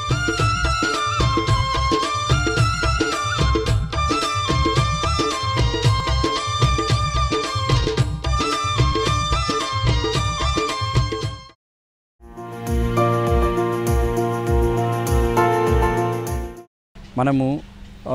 మనము ఆ,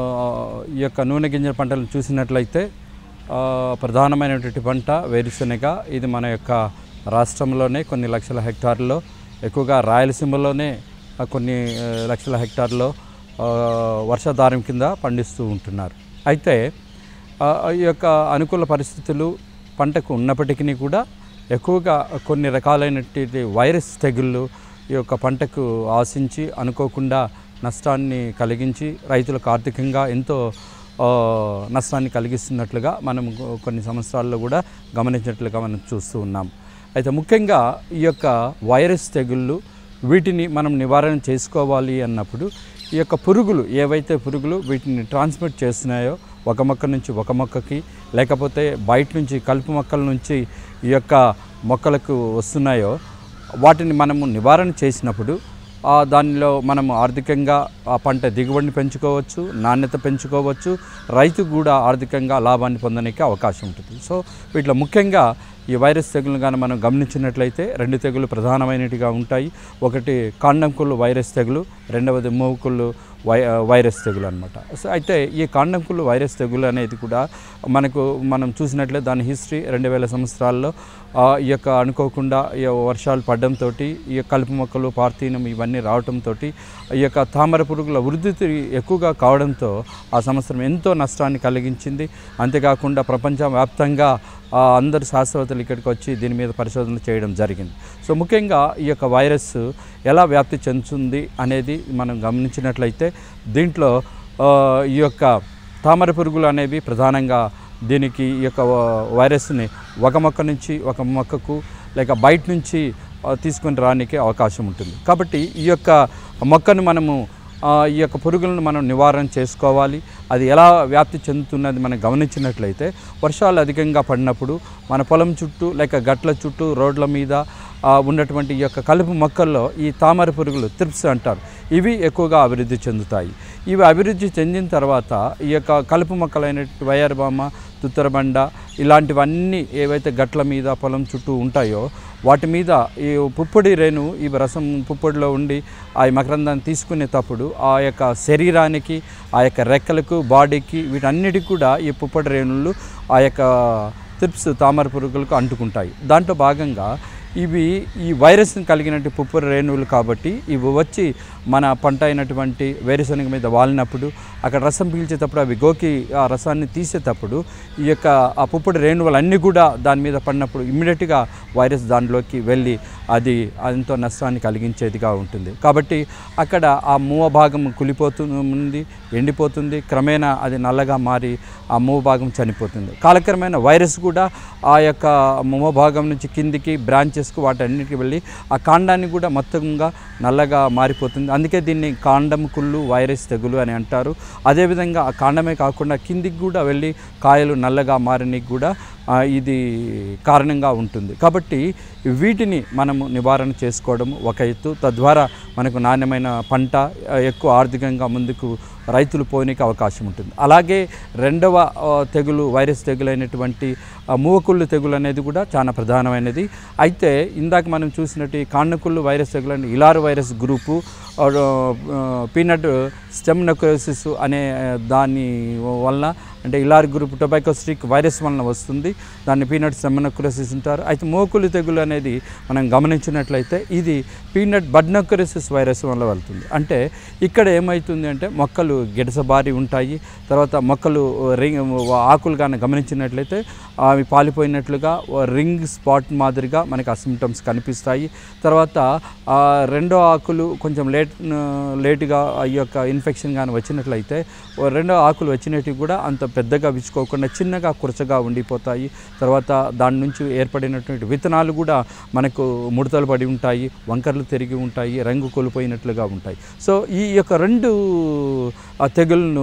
ఈ యొక్క నూనె గింజల పంటలను చూసినట్లయితే ఆ, ప్రధానమైనటువంటి పంట వేరుశెనగ ఇది మన యొక్క రాష్ట్రంలోనే కొన్ని లక్షల హెక్టార్లలో ఎక్కువగా రాయలసీమలోనే ఆ, కొన్ని ఆ, లక్షల హెక్టార్లో ఆ, వర్షాధారం కింద పండిస్తూ ఉంటున్నారు అయితే ఆ, ఈ యొక్క అనుకూల పరిస్థితులు పంటకు ఉన్నప్పటికీ కూడా ఎక్కువగా కొన్ని రకాలైనటువంటి వైరస్ తెగుళ్ళు ఈ యొక్క పంటకు ఆశించి అనుకోకుండా నష్టాన్ని కలిగించి రైతులకు ఆర్థికంగా ఎంతో ఆ, నష్టాన్ని కలిగిస్తున్నట్లుగా మనం కొ- కొన్ని సంవత్సరాల్లో కూడా గమనించినట్లుగా మనం చూస్తూ ఉన్నాం అయితే ముఖ్యంగా ఈ యొక్క వైరస్ తెగుళ్ళు వీటిని మనం నివారణ చేసుకోవాలి అన్నప్పుడు ఈ యొక్క పురుగులు ఏవైతే పురుగులు వీటిని ట్రాన్స్మిట్ చేస్తున్నాయో ఒక మొక్క నుంచి ఒక మొక్కకి లేకపోతే బయట నుంచి కలుపు మొక్కల నుంచి ఈ యొక్క మొక్కలకు వస్తున్నాయో వాటిని మనము నివారణ చేసినప్పుడు ఆ దానిలో మనము ఆర్థికంగా ఆ పంట దిగుబడిని పెంచుకోవచ్చు నాణ్యత పెంచుకోవచ్చు రైతు కూడా ఆర్థికంగా లాభాన్ని పొందడానికి అవకాశం ఉంటుంది సో వీటిలో ముఖ్యంగా ఈ వైరస్ తెగులు కానీ మనం గమనించినట్లయితే రెండు తెగులు ప్రధానమైనటిగా ఉంటాయి ఒకటి కాండం కుళ్ళు వైరస్ తెగులు రెండవది మూవు కుళ్ళు వై వైరస్ తెగులు అనమాట సో అయితే ఈ కాండం కుళ్ళు వైరస్ తెగులు అనేది కూడా మనకు మనం చూసినట్లే దాని హిస్టరీ రెండు వేల సంవత్సరాల్లో ఆ, ఈ యొక్క అనుకోకుండా ఈ వర్షాలు పడడంతో ఈ యొక్క కలుపు మొక్కలు పార్థీనం ఇవన్నీ రావడంతో ఈ యొక్క తామర పురుగుల వృద్ధి ఎక్కువగా కావడంతో ఆ సంవత్సరం ఎంతో నష్టాన్ని కలిగించింది అంతేకాకుండా ప్రపంచవ్యాప్తంగా ఆ, అందరు శాస్త్రవేత్తలు ఇక్కడికి వచ్చి దీని మీద పరిశోధనలు చేయడం జరిగింది సో ముఖ్యంగా ఈ యొక్క వైరస్ ఎలా వ్యాప్తి చెందుతుంది అనేది మనం గమనించినట్లయితే దీంట్లో ఆ, ఈ యొక్క తామర పురుగులు అనేవి ప్రధానంగా దీనికి ఈ యొక్క వైరస్ని ఒక మొక్క నుంచి ఒక మొక్కకు లేక బయట నుంచి ఆ, తీసుకొని రానికి అవకాశం ఉంటుంది కాబట్టి ఈ యొక్క మొక్కను మనము ఆ, ఈ యొక్క పురుగులను మనం నివారణ చేసుకోవాలి అది ఎలా వ్యాప్తి చెందుతున్నది మనం గమనించినట్లయితే వర్షాలు అధికంగా పడినప్పుడు మన పొలం చుట్టూ లేక గట్ల చుట్టూ రోడ్ల మీద ఆ, ఉన్నటువంటి ఈ యొక్క కలుపు మొక్కల్లో ఈ తామర పురుగులు త్రిప్స్ అంటారు ఇవి ఎక్కువగా అభివృద్ధి చెందుతాయి ఇవి అభివృద్ధి చెందిన తర్వాత ఈ యొక్క కలుపు మొక్కలైన వయర్బామ తుత్తరబండ ఇలాంటివన్నీ ఏవైతే గట్ల మీద పొలం చుట్టూ ఉంటాయో వాటి మీద ఈ పుప్పొడి రేణు ఈ రసం పుప్పొడిలో ఉండి ఆ మకరందాన్ని తీసుకునేటప్పుడు ఆ యొక్క శరీరానికి ఆ యొక్క రెక్కలకు బాడీకి వీటన్నిటికి కూడా ఈ పుప్పొడి రేణులు ఆ యొక్క త్రిప్స్ తామర పురుగులకు అంటుకుంటాయి దాంట్లో భాగంగా ఇవి ఈ వైరస్ని కలిగినట్టు పుప్పొడి రేణువులు కాబట్టి ఇవి వచ్చి మన పంట అయినటువంటి వేరుశనగ మీద వాలినప్పుడు అక్కడ రసం పీల్చేటప్పుడు అవి గోకి ఆ రసాన్ని తీసేటప్పుడు ఈ యొక్క ఆ పుప్పొడి రేణువులు అన్నీ కూడా దాని మీద పడినప్పుడు ఇమ్మీడియట్గా వైరస్ దానిలోకి వెళ్ళి అది ఎంతో నష్టాన్ని కలిగించేదిగా ఉంటుంది కాబట్టి అక్కడ ఆ మూవ భాగం కులిపోతుంది ఎండిపోతుంది క్రమేణా అది నల్లగా మారి ఆ మూవ భాగం చనిపోతుంది కాలక్రమేణా వైరస్ కూడా ఆ యొక్క మూవ భాగం నుంచి కిందికి బ్రాంచెస్కు వాటన్నిటికి వెళ్ళి ఆ కాండాన్ని కూడా మొత్తంగా నల్లగా మారిపోతుంది అందుకే దీన్ని కాండం కుళ్ళు వైరస్ తెగులు అని అంటారు అదేవిధంగా ఆ కాండమే కాకుండా కిందికి కూడా వెళ్ళి కాయలు నల్లగా మారనికి కూడా ఆ, ఇది కారణంగా ఉంటుంది కాబట్టి వీటిని మనము నివారణ చేసుకోవడం ఒక ఎత్తు తద్వారా మనకు నాణ్యమైన పంట ఆ, ఎక్కువ ఆర్థికంగా ముందుకు రైతులు పోనీకి అవకాశం ఉంటుంది అలాగే రెండవ ఆ, తెగులు వైరస్ తెగులు అయినటువంటి ఆ, మూవకుళ్ళు తెగులు అనేది కూడా చాలా ప్రధానమైనది అయితే ఇందాక మనం చూసినట్టు ఈ కాండకుళ్ళు వైరస్ తెగులు అంటే ఇలారు వైరస్ గ్రూపు ఆ, ఆ, పీనట్ స్టెమ్ నెక్రోసిస్ అనే దాని వలన అంటే ఇలార్ గ్రూప్ టొబాకోస్టిక్ వైరస్ వలన వస్తుంది దాన్ని పీనట్ సెమనక్రోసిస్ అంటారు అయితే మోకులు తెగులు అనేది మనం గమనించినట్లయితే ఇది పీనట్ బడ్నక్రోసిస్ వైరస్ వల్ల వెళ్తుంది అంటే ఇక్కడ ఏమవుతుంది అంటే మొక్కలు గిడసబారి ఉంటాయి తర్వాత మొక్కలు రింగ్ ఆకులు కానీ గమనించినట్లయితే అవి పాలిపోయినట్లుగా రింగ్ స్పాట్ మాదిరిగా మనకి ఆ సిమ్టమ్స్ కనిపిస్తాయి తర్వాత ఆ రెండో ఆకులు కొంచెం లేట్ లేటుగా ఈ యొక్క ఇన్ఫెక్షన్ కానీ వచ్చినట్లయితే ఓ రెండో ఆకులు వచ్చినట్టు కూడా అంత పెద్దగా విచ్చుకోకుండా చిన్నగా కురచగా ఉండిపోతాయి తర్వాత దాని నుంచి ఏర్పడినటువంటి విత్తనాలు కూడా మనకు ముడతలు పడి ఉంటాయి వంకర్లు తిరిగి ఉంటాయి రంగు కోల్పోయినట్లుగా ఉంటాయి సో ఈ యొక్క రెండు ఆ తెగులను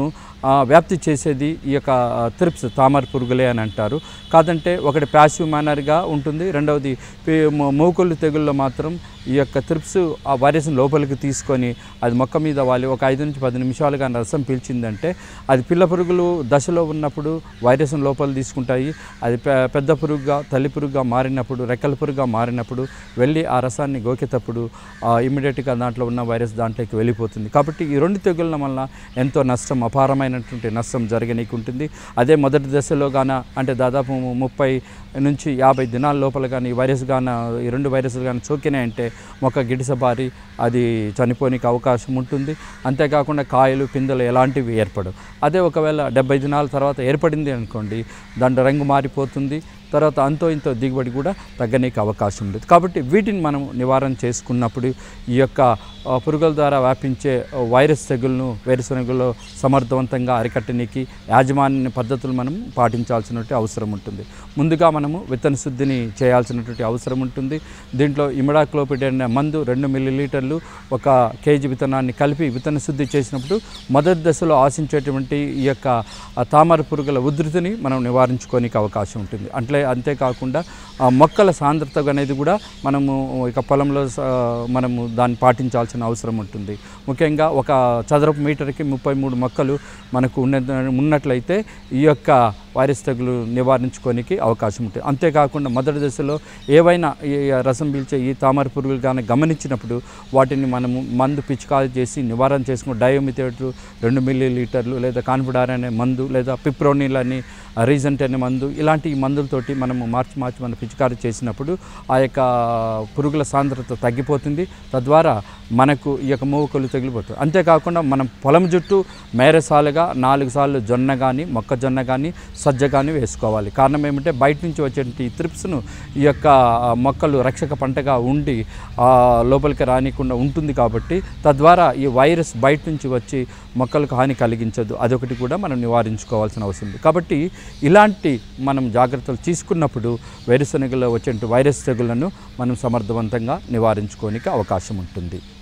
ఆ, వ్యాప్తి చేసేది ఈ యొక్క త్రిప్స్ తామర పురుగులే అని అంటారు కాదంటే ఒకటి ప్యాసివ్ మేనర్గా ఉంటుంది రెండవది పి- మో- మోకుళ్ళు తెగుల్లో మాత్రం ఈ యొక్క త్రిప్స్ ఆ వైరస్ని లోపలికి తీసుకొని అది మొక్క మీద వాలి ఒక ఐదు నుంచి పది నిమిషాలుగా రసం పీల్చిందంటే అది పిల్ల పురుగులు దశలో ఉన్నప్పుడు వైరస్ని లోపల తీసుకుంటాయి అది పె- పెద్ద పురుగుగా తల్లి పురుగుగా మారినప్పుడు రెక్కల పురుగుగా మారినప్పుడు వెళ్ళి ఆ రసాన్ని గోకేటప్పుడు ఇమ్మీడియట్గా దాంట్లో ఉన్న వైరస్ దాంట్లోకి వెళ్ళిపోతుంది కాబట్టి ఈ రెండు తెగుళ్ళ వల్ల ఎంతో నష్టం అపారమైనటువంటి నష్టం జరగనీకి ఉంటుంది అదే మొదటి దశలో గాన అంటే దాదాపు ముప్పై నుంచి యాభై దినాల లోపల కానీ ఈ వైరస్ గాన ఈ రెండు వైరస్లు కానీ సోకినాయంటే మొక్క గిడిసబారి అది చనిపోనికి అవకాశం ఉంటుంది అంతేకాకుండా కాయలు పిందెలు ఎలాంటివి ఏర్పడవు అదే ఒకవేళ డెబ్బై దినాల తర్వాత ఏర్పడింది అనుకోండి దాంట్లో రంగు మారిపోతుంది తర్వాత అంతో ఇంతో దిగుబడి కూడా తగ్గనీకి అవకాశం ఉంది కాబట్టి వీటిని మనం నివారణ చేసుకున్నప్పుడు ఈ యొక్క ఆ, పురుగుల ద్వారా వ్యాపించే ఆ, వైరస్ తెగులను వేరుశనగలో సమర్థవంతంగా అరికట్టనీకి యాజమాన్య పద్ధతులు మనం పాటించాల్సినటువంటి అవసరం ఉంటుంది ముందుగా మనము విత్తన శుద్ధిని చేయాల్సినటువంటి అవసరం ఉంటుంది దీంట్లో ఇమిడాక్లోపిడ్ అనే మందు రెండు మిల్లీలీటర్లు ఒక కేజీ విత్తనాన్ని కలిపి విత్తన శుద్ధి చేసినప్పుడు మొదటి దశలో ఆశించేటువంటి ఈ యొక్క ఆ, తామర పురుగుల ఉధృతిని మనం నివారించుకోనికి అవకాశం ఉంటుంది అంటే అంతేకాకుండా ఆ మొక్కల సాంద్రత అనేది కూడా మనము ఇక పొలంలో స- మనము దాన్ని పాటించాల్సిన అవసరం ఉంటుంది ముఖ్యంగా ఒక చదరపు మీటర్కి ముప్పై మూడు మొక్కలు మనకు ఉన్న ఉన్నట్లయితే ఈ యొక్క వైరస్ తెగులు నివారించుకోనికి అవకాశం ఉంటుంది అంతేకాకుండా మొదటి దశలో ఏవైనా ఈ రసం పీల్చే ఈ తామర పురుగులు కానీ గమనించినప్పుడు వాటిని మనము మందు పిచికారి చేసి నివారణ చేసుకుని డయోమిథేటర్ రెండు మిల్లీ లీటర్లు లేదా కాన్ఫిడార్ అనే మందు లేదా పిప్రోనిల్ అని రీజెంట్ అనే మందు ఇలాంటి ఈ మందులతోటి మనము మార్చి మార్చి మనం పిచికారి చేసినప్పుడు ఆ యొక్క పురుగుల సాంద్రత తగ్గిపోతుంది తద్వారా మనకు ఈ యొక్క మూవకలు తగిలిపోతుంది అంతేకాకుండా మనం పొలం చుట్టూ మేరసాలుగా నాలుగు సార్లు జొన్న కానీ మొక్కజొన్న కానీ సజ్జ కానీ వేసుకోవాలి కారణం ఏమంటే బయట నుంచి వచ్చేటువంటి ఈ త్రిప్స్ను ఈ యొక్క ఆ, మొక్కలు రక్షక పంటగా ఉండి ఆ, లోపలికి రానికుండా ఉంటుంది కాబట్టి తద్వారా ఈ వైరస్ బయట నుంచి వచ్చి మొక్కలకు హాని కలిగించదు అదొకటి కూడా మనం నివారించుకోవాల్సిన అవసరం ఉంది కాబట్టి ఇలాంటి మనం జాగ్రత్తలు తీసుకున్నప్పుడు వేరుశనగలో వచ్చే వైరస్ తెగులను మనం సమర్థవంతంగా నివారించుకోనికి అవకాశం ఉంటుంది